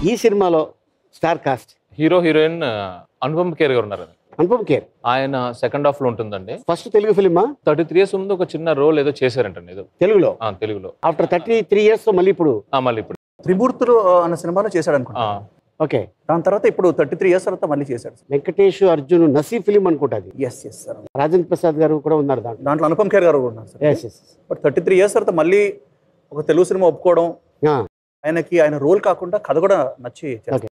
ఈ సినిమాలో star cast hero heroine Anupam Kher garu ఉన్నారు అనుపమ్ కేర్ ఆయన సెకండ్ హాఫ్ లో ఉంటుందండి ఫస్ట్ తెలుగు ఫిలిమా థర్టీ త్రీ ఇయర్స్ ముందు ఒక చిన్న రోల్ ఏదో చేశారంటండి ఏదో తెలుగులో ఆ, తెలుగులో ఆఫ్టర్ థర్టీ త్రీ ఇయర్స్ మళ్ళీ ఇప్పుడు ఆ, మళ్ళీ ఇప్పుడు త్రిమూర్తులు అన్న సినిమాలో చేశాడు అనుకుంటా ఆ, ఓకే దాని తర్వాత ఇప్పుడు థర్టీ త్రీ ఇయర్స్ తర్వాత మళ్ళీ చేశాడు వెంకటేష్ అర్జున్ నసీ ఫిలిం అనుకుంటా అది yes yes sir Rajendra Prasad garu కూడా ఉన్నారు దాంట్లో దాంట్లో అనుపమ్ ఖేర్ గారు కూడా ఉన్నారు sir yes yes but thirty three years తర్వాత మళ్ళీ ఒక తెలుగు సినిమా ఒప్పుకోవడం ఆయనకి ఆయన రోల్ కాకుండా కథ కూడా నచ్చి చేశారు.